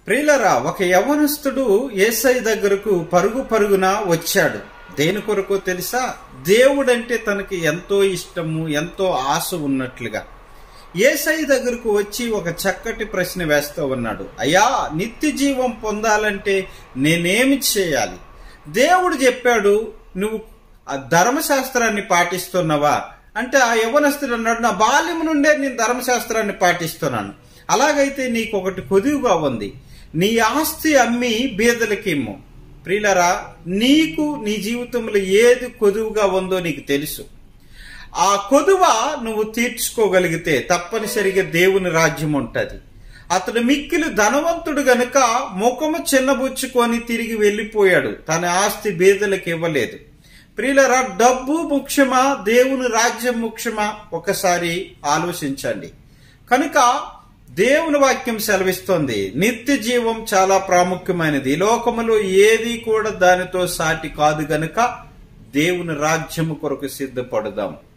ప్రియులరా ఒక యవనస్తుడు ఏసై దగ్గరకు పరుగు పరుగున వచ్చాడు దేని కొరకు తెలుసా దేవుడంటే తనకి ఎంతో ఇష్టము ఎంతో ఆశ ఉన్నట్లుగా ఏసై దగ్గరకు వచ్చి ఒక చక్కటి ప్రశ్న వేస్తూ ఉన్నాడు అయ్యా నిత్య జీవం పొందాలంటే నేనేమి చేయాలి దేవుడు చెప్పాడు నువ్వు ఆ ధర్మశాస్త్రాన్ని పాటిస్తున్నావా అంటే ఆ యవనస్తుడు అన్నాడు నా బాల్యం నుండే నేను ధర్మశాస్త్రాన్ని పాటిస్తున్నాను అలాగైతే నీకు ఒకటి కొదువుగా ఉంది నీ ఆస్తి అమ్మి బీదలకిమ్ము ప్రియులరా నీకు నీ జీవితంలో ఏది కొదువుగా ఉందో నీకు తెలుసు ఆ కొదువ నువ్వు తీర్చుకోగలిగితే తప్పనిసరిగా దేవుని రాజ్యం ఉంటది అతడు మిక్కిలి ధనవంతుడు గనుక ముఖము చిన్నబుచ్చుకొని తిరిగి వెళ్ళిపోయాడు తన ఆస్తి బీదలకు ఇవ్వలేదు ప్రియులరా డబ్బు ముఖ్యమా దేవుని రాజ్యం ముఖ్యమా ఒకసారి ఆలోచించండి కనుక దేవుని వాక్యం సెలవిస్తోంది నిత్య జీవం చాలా ప్రాముఖ్యమైనది ఈ లోకములో ఏది కూడా దానితో సాటి కాదు గనుక దేవుని రాజ్యము కొరకు సిద్ధపడదాం